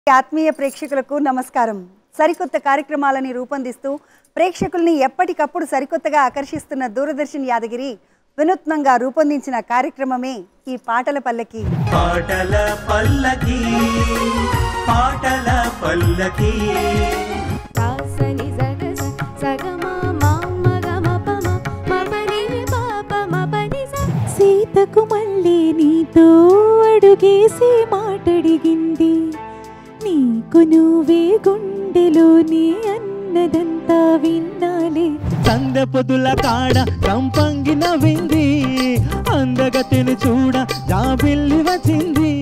ఆత్మీయ ప్రేక్షకులకు నమస్కారం సరికొత్త కార్యక్రమాలని రూపొందిస్తూ ప్రేక్షకుల్ని ఎప్పటికప్పుడు సరికొత్తగా ఆకర్షిస్తున్న దూరదర్శన్ యాదగిరి వినూత్నంగా రూపొందించిన కార్యక్రమమే ఈ పాటల పల్లకి పాటల పల్లకి పాటల పల్లకి కాసని జగ సగమ మామ గమ పమ మపని పాప మపని సీతకు మళ్ళీ నీతో అడుగేసి మాటడిగింది నీకు నువ్వే గుండెలోని అన్నదంతా విన్నాలే సందె పొదుల కాడ కంపంగి నవ్వింది అందగతిని చూడ జాబిల్లి వచ్చింది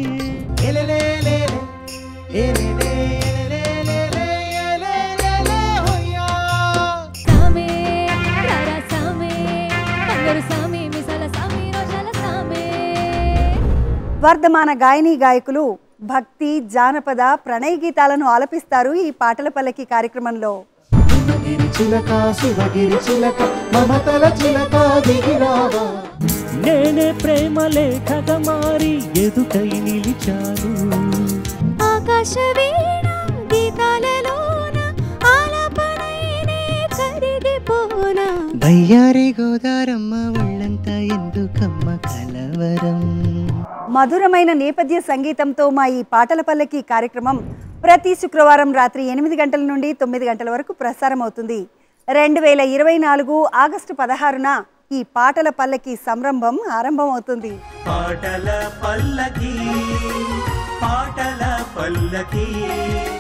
సామే రారా సామే అందరు సామే మిసల సామే రోషాల సామే వర్ధమాన గాయని గాయకులు భక్తి జానపద ప్రణయ గీతాలను ఆలపిస్తారు ఈ పాటల పల్లకి కార్యక్రమంలో హిమగిరి చిలక శివగిరి చిలక మమతల చిలక దిగిరావా నేనే ప్రేమ లేఖగా మారి ఎదుటై నిలిచాను ఆకాశ వీణ గీతాలలోన ఆలాపనైనే కరిగిపోనా బయ్యారి గోదారమ్మ ఒళ్ళంతా ఎందుకమ్మ కలవరం మధురమైన నేపథ్య సంగీతంతో మా ఈ పాటల పల్లకి కార్యక్రమం ప్రతి శుక్రవారం రాత్రి ఎనిమిది గంటల నుండి తొమ్మిది గంటల వరకు ప్రసారం అవుతుంది రెండు వేల ఇరవై నాలుగు ఆగస్టు పదహారున ఈ పాటల పల్లకి సంరంభం ఆరంభమవుతుంది పాటల పల్లకి పాటల పల్లకి